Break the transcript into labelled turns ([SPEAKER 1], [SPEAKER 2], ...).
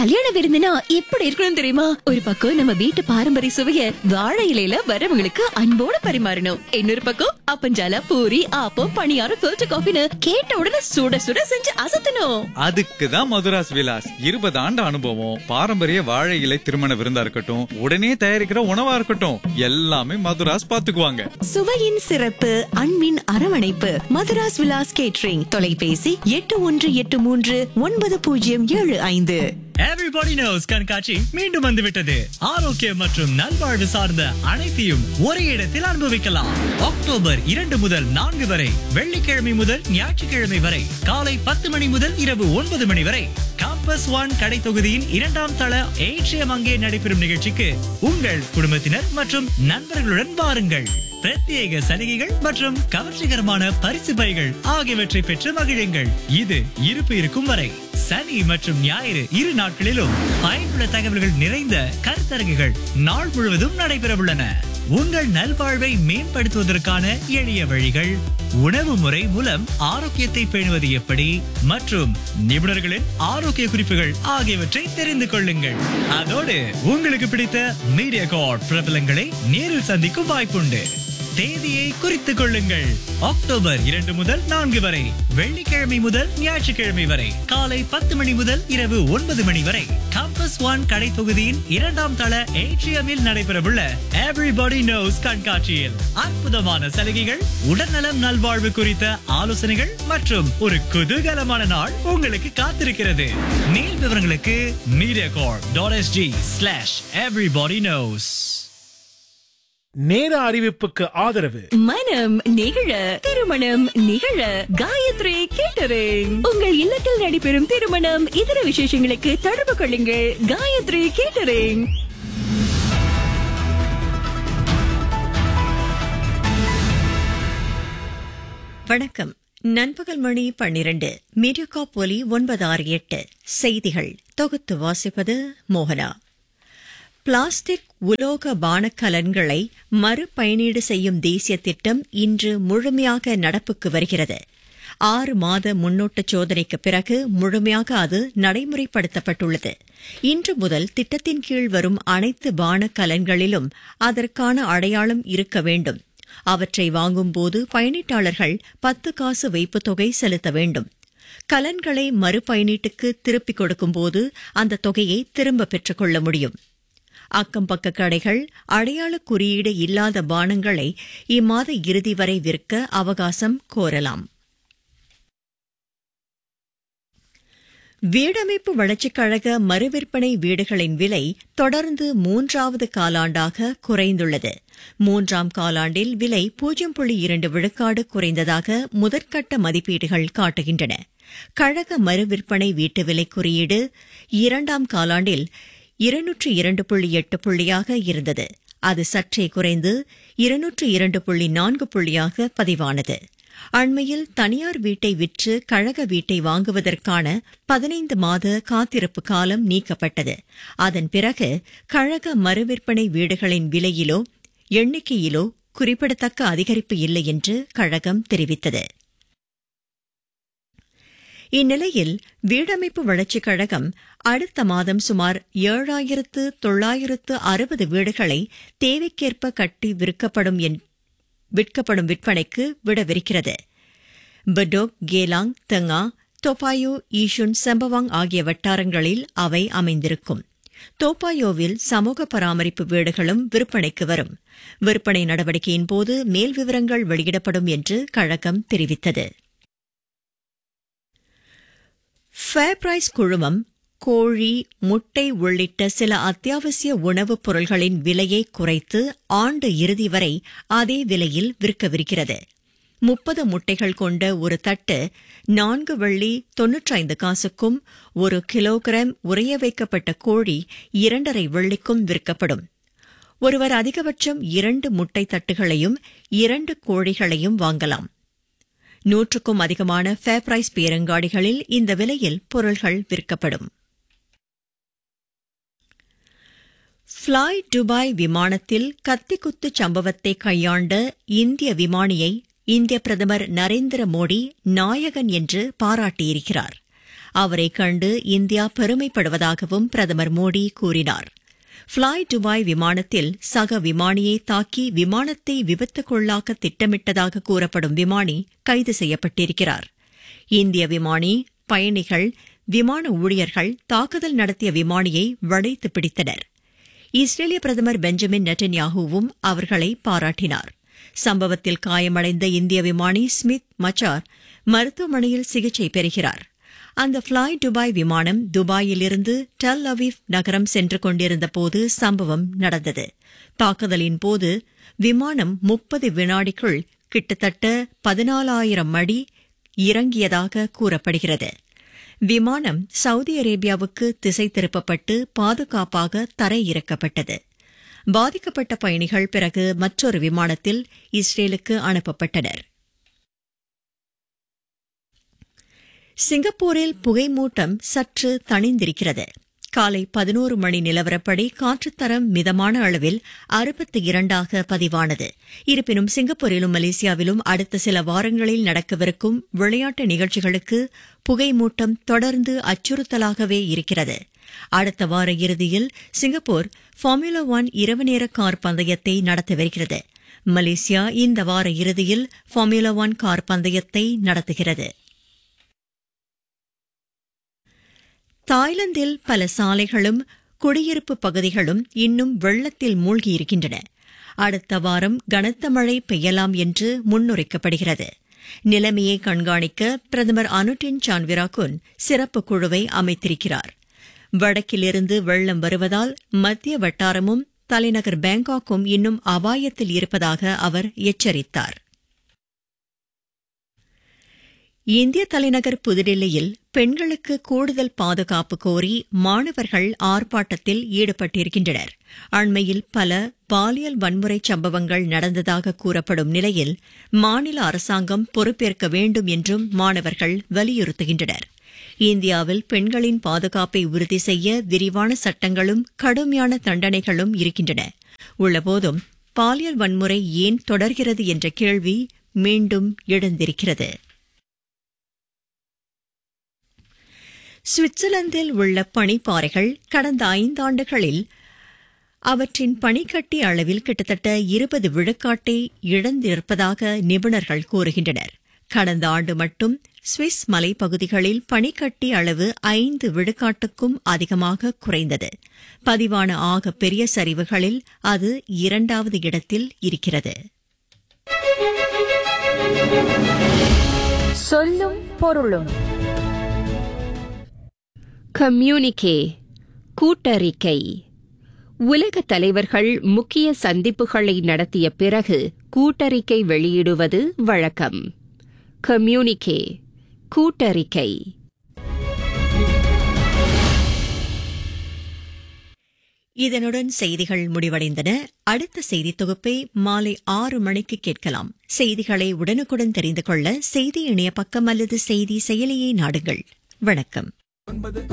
[SPEAKER 1] கல்யாண விருந்துனா எப்படி இருக்கணும் தெரியுமா ஒரு பக்கம் நம்ம வீட்டு பாரம்பரிய சுவைய வாழை இலையில வரவங்களுக்கு அன்போட பரிமாறணும் இன்னொரு பக்கம் அப்பஞ்சால பூரி ஆப்பம் பணியாரம் ஃபில்டர் காஃபின்னு கேட்ட உடனே சுட சுட செஞ்சு அசத்தணும்
[SPEAKER 2] அதுக்கு தான் மதுராஸ் விலாஸ் இருபது ஆண்டு அனுபவம் பாரம்பரிய வாழை இலை திருமண விருந்தா இருக்கட்டும் உடனே தயாரிக்கிற உணவா இருக்கட்டும் எல்லாமே மதுராஸ் பாத்துக்குவாங்க
[SPEAKER 3] சுவையின் சிறப்பு அன்பின் அரவணைப்பு மதுராஸ் விலாஸ் கேட்ரிங் தொலைபேசி எட்டு ஒன்று எட்டு மூன்று ஒன்பது பூஜ்ஜியம் ஏழு ஐந்து
[SPEAKER 4] எவ்ரிபடி நோஸ் கண்காட்சி மீண்டும் வந்துவிட்டது ஆரோக்கியம் மற்றும் நல்வாழ்வு சார்ந்த அனைத்தையும் ஒரே இடத்தில் அனுபவிக்கலாம் அக்டோபர் இரண்டு முதல் நான்கு வரை வெள்ளிக்கிழமை முதல் ஞாயிற்றுக்கிழமை வரை காலை பத்து மணி முதல் இரவு ஒன்பது மணி வரை காம்பஸ் ஒன் கடை தொகுதியின் இரண்டாம் தள ஏற்றியம் அங்கே நடைபெறும் நிகழ்ச்சிக்கு உங்கள் குடும்பத்தினர் மற்றும் நண்பர்களுடன் வாருங்கள் பிரத்யேக சலுகைகள் மற்றும் கவர்ச்சிகரமான பரிசு பைகள் ஆகியவற்றை பெற்று மகிழுங்கள் இது இருப்பு இருக்கும் வரை சனி மற்றும் ஞாயிறு இரு நாட்களிலும் பயனுள்ள தகவல்கள் நிறைந்த கருத்தரங்குகள் நாள் முழுவதும் நடைபெறவுள்ளன உங்கள் நல்வாழ்வை மேம்படுத்துவதற்கான எளிய வழிகள் உணவு முறை மூலம் ஆரோக்கியத்தை பேணுவது எப்படி மற்றும் நிபுணர்களின் ஆரோக்கிய குறிப்புகள் ஆகியவற்றை தெரிந்து கொள்ளுங்கள் அதோடு உங்களுக்கு பிடித்த மீடியா கார்ட் பிரபலங்களை நேரில் சந்திக்கும் வாய்ப்புண்டு தேதியை குறித்துக் கொள்ளுங்கள் அக்டோபர் இரண்டு முதல் நான்கு வரை வெள்ளிக்கிழமை முதல் ஞாயிற்றுக்கிழமை வரை காலை பத்து மணி முதல் இரவு ஒன்பது மணி வரை கம்பஸ் ஒன் கடை தொகுதியின் இரண்டாம் தள ஏட்ரியமில் நடைபெறவுள்ள எவ்ரிபடி நோஸ் கண்காட்சியில் அற்புதமான சலுகைகள் உடல்நலம் நல்வாழ்வு குறித்த ஆலோசனைகள் மற்றும் ஒரு குதூகலமான நாள் உங்களுக்கு காத்திருக்கிறது மேல் விவரங்களுக்கு media corp dot SG slash everybody knows
[SPEAKER 5] நேர அறிவிப்புக்கு ஆதரவு
[SPEAKER 1] மனம் நிகழ திருமணம் நிகழ காயத்ரி கேட்டரிங் உங்கள் இல்லத்தில் நடைபெறும் திருமணம் இதர விசேஷங்களுக்கு தொடர்பு கொள்ளுங்கள் காயத்ரி கேட்டரிங்
[SPEAKER 3] வணக்கம் நண்பகல் மணி பன்னிரண்டு மீடியோகாப் ஒலி ஒன்பது ஆறு எட்டு செய்திகள் தொகுத்து வாசிப்பது மோகனா பிளாஸ்டிக் உலோக பானக்கலன்களை மறுபயனீடு செய்யும் தேசிய திட்டம் இன்று முழுமையாக நடப்புக்கு வருகிறது ஆறு மாத முன்னோட்ட சோதனைக்கு பிறகு முழுமையாக அது நடைமுறைப்படுத்தப்பட்டுள்ளது இன்று முதல் திட்டத்தின் கீழ் வரும் அனைத்து பானக்கலன்களிலும் அதற்கான அடையாளம் இருக்க வேண்டும் அவற்றை வாங்கும்போது பயணீட்டாளர்கள் பத்து காசு வைப்புத் தொகை செலுத்த வேண்டும் கலன்களை மறுபயணீட்டுக்கு திருப்பிக் கொடுக்கும்போது அந்த தொகையை திரும்ப பெற்றுக் கொள்ள முடியும் அக்கம் பக்க கடைகள் அடையாள குறியீடு இல்லாத பானங்களை இம்மாத இறுதி வரை விற்க அவகாசம் கோரலாம் வீடமைப்பு வளர்ச்சிக் கழக மறுவிற்பனை வீடுகளின் விலை தொடர்ந்து மூன்றாவது காலாண்டாக குறைந்துள்ளது மூன்றாம் காலாண்டில் விலை பூஜ்ஜியம் புள்ளி இரண்டு விழுக்காடு குறைந்ததாக முதற்கட்ட மதிப்பீடுகள் காட்டுகின்றன கழக மறுவிற்பனை வீட்டு விலை குறியீடு இரண்டாம் காலாண்டில் இருநூற்று இரண்டு புள்ளி எட்டு புள்ளியாக இருந்தது அது சற்றே குறைந்து இருநூற்று இரண்டு புள்ளி நான்கு புள்ளியாக பதிவானது அண்மையில் தனியார் வீட்டை விற்று கழக வீட்டை வாங்குவதற்கான பதினைந்து மாத காத்திருப்பு காலம் நீக்கப்பட்டது அதன் பிறகு கழக மறுவிற்பனை வீடுகளின் விலையிலோ எண்ணிக்கையிலோ குறிப்பிடத்தக்க அதிகரிப்பு இல்லை என்று கழகம் தெரிவித்தது இந்நிலையில் வீடமைப்பு வளர்ச்சிக் கழகம் அடுத்த மாதம் சுமார் ஏழாயிரத்து தொள்ளாயிரத்து அறுபது வீடுகளை தேவைக்கேற்ப கட்டி விற்கப்படும் விற்கப்படும் விற்பனைக்கு விடவிருக்கிறது படோக் கேலாங் தெங்கா தோப்பாயோ ஈஷுன் செம்பவாங் ஆகிய வட்டாரங்களில் அவை அமைந்திருக்கும் தோப்பாயோவில் சமூக பராமரிப்பு வீடுகளும் விற்பனைக்கு வரும் விற்பனை நடவடிக்கையின் போது மேல் விவரங்கள் வெளியிடப்படும் என்று கழகம் தெரிவித்தது ஃபேர் பிரைஸ் குழுமம் கோழி முட்டை உள்ளிட்ட சில அத்தியாவசிய உணவுப் பொருள்களின் விலையை குறைத்து ஆண்டு இறுதி வரை அதே விலையில் விற்கவிருக்கிறது முப்பது முட்டைகள் கொண்ட ஒரு தட்டு நான்கு வெள்ளி தொன்னூற்றைந்து காசுக்கும் ஒரு கிலோகிராம் உறைய வைக்கப்பட்ட கோழி இரண்டரை வெள்ளிக்கும் விற்கப்படும் ஒருவர் அதிகபட்சம் இரண்டு முட்டை தட்டுகளையும் இரண்டு கோழிகளையும் வாங்கலாம் நூற்றுக்கும் அதிகமான ஃபேர் பிரைஸ் பேரங்காடிகளில் இந்த விலையில் பொருள்கள் விற்கப்படும் ஃப்ளாய் துபாய் விமானத்தில் கத்திக்குத்து சம்பவத்தை கையாண்ட இந்திய விமானியை இந்திய பிரதமர் நரேந்திர மோடி நாயகன் என்று பாராட்டியிருக்கிறார் அவரை கண்டு இந்தியா பெருமைப்படுவதாகவும் பிரதமர் மோடி கூறினார் ஃப்ளை துபாய் விமானத்தில் சக விமானியை தாக்கி விமானத்தை விபத்துக்குள்ளாக்க திட்டமிட்டதாக கூறப்படும் விமானி கைது செய்யப்பட்டிருக்கிறார் இந்திய விமானி பயணிகள் விமான ஊழியர்கள் தாக்குதல் நடத்திய விமானியை வளைத்து பிடித்தனர் இஸ்ரேலிய பிரதமர் பெஞ்சமின் நெட்டன்யாஹூவும் அவர்களை பாராட்டினார் சம்பவத்தில் காயமடைந்த இந்திய விமானி ஸ்மித் மச்சார் மருத்துவமனையில் சிகிச்சை பெறுகிறார் அந்த ஃப்ளை துபாய் விமானம் துபாயிலிருந்து டெல் அவீவ் நகரம் சென்று கொண்டிருந்த போது சம்பவம் நடந்தது தாக்குதலின் போது விமானம் முப்பது வினாடிக்குள் கிட்டத்தட்ட பதினாலாயிரம் அடி இறங்கியதாக கூறப்படுகிறது விமானம் சவுதி அரேபியாவுக்கு திசை திருப்பப்பட்டு பாதுகாப்பாக தரையிறக்கப்பட்டது பாதிக்கப்பட்ட பயணிகள் பிறகு மற்றொரு விமானத்தில் இஸ்ரேலுக்கு அனுப்பப்பட்டனர் சிங்கப்பூரில் புகைமூட்டம் சற்று தணிந்திருக்கிறது காலை பதினோரு மணி நிலவரப்படி காற்றுத்தரம் மிதமான அளவில் அறுபத்தி இரண்டாக பதிவானது இருப்பினும் சிங்கப்பூரிலும் மலேசியாவிலும் அடுத்த சில வாரங்களில் நடக்கவிருக்கும் விளையாட்டு நிகழ்ச்சிகளுக்கு புகைமூட்டம் தொடர்ந்து அச்சுறுத்தலாகவே இருக்கிறது அடுத்த வார இறுதியில் சிங்கப்பூர் ஃபார்முலா ஒன் இரவு நேர கார் பந்தயத்தை நடத்தவிருக்கிறது மலேசியா இந்த வார இறுதியில் ஃபார்முலா ஒன் கார் பந்தயத்தை நடத்துகிறது தாய்லாந்தில் பல சாலைகளும் குடியிருப்பு பகுதிகளும் இன்னும் வெள்ளத்தில் மூழ்கியிருக்கின்றன அடுத்த வாரம் கனத்த மழை பெய்யலாம் என்று முன்னுரைக்கப்படுகிறது நிலைமையை கண்காணிக்க பிரதமர் அனுட்டின் சான்விராகுன் சிறப்பு குழுவை அமைத்திருக்கிறார் வடக்கிலிருந்து வெள்ளம் வருவதால் மத்திய வட்டாரமும் தலைநகர் பேங்காக்கும் இன்னும் அபாயத்தில் இருப்பதாக அவர் எச்சரித்தார் இந்திய தலைநகர் புதுடில்லியில் பெண்களுக்கு கூடுதல் பாதுகாப்பு கோரி மாணவர்கள் ஆர்ப்பாட்டத்தில் ஈடுபட்டிருக்கின்றனர் அண்மையில் பல பாலியல் வன்முறை சம்பவங்கள் நடந்ததாக கூறப்படும் நிலையில் மாநில அரசாங்கம் பொறுப்பேற்க வேண்டும் என்றும் மாணவர்கள் வலியுறுத்துகின்றனர் இந்தியாவில் பெண்களின் பாதுகாப்பை உறுதி செய்ய விரிவான சட்டங்களும் கடுமையான தண்டனைகளும் இருக்கின்றன உள்ளபோதும் பாலியல் வன்முறை ஏன் தொடர்கிறது என்ற கேள்வி மீண்டும் எழுந்திருக்கிறது சுவிட்சர்லாந்தில் உள்ள பனிப்பாறைகள் கடந்த ஐந்தாண்டுகளில் அவற்றின் பனிக்கட்டி அளவில் கிட்டத்தட்ட இருபது விழுக்காட்டை இழந்திருப்பதாக நிபுணர்கள் கூறுகின்றனர் கடந்த ஆண்டு மட்டும் சுவிஸ் மலைப்பகுதிகளில் பனிக்கட்டி அளவு ஐந்து விழுக்காட்டுக்கும் அதிகமாக குறைந்தது பதிவான ஆக பெரிய சரிவுகளில் அது இரண்டாவது இடத்தில் இருக்கிறது
[SPEAKER 6] சொல்லும் பொருளும் கம்யூனிகே கூட்டறிக்கை உலக தலைவர்கள் முக்கிய சந்திப்புகளை நடத்திய பிறகு கூட்டறிக்கை வெளியிடுவது வழக்கம் கம்யூனிகே கூட்டறிக்கை
[SPEAKER 3] இதனுடன் செய்திகள் முடிவடைந்தன அடுத்த செய்தி தொகுப்பை மாலை ஆறு மணிக்கு கேட்கலாம் செய்திகளை உடனுக்குடன் தெரிந்து கொள்ள செய்தி இணைய பக்கம் அல்லது செய்தி செயலியை நாடுங்கள் வணக்கம்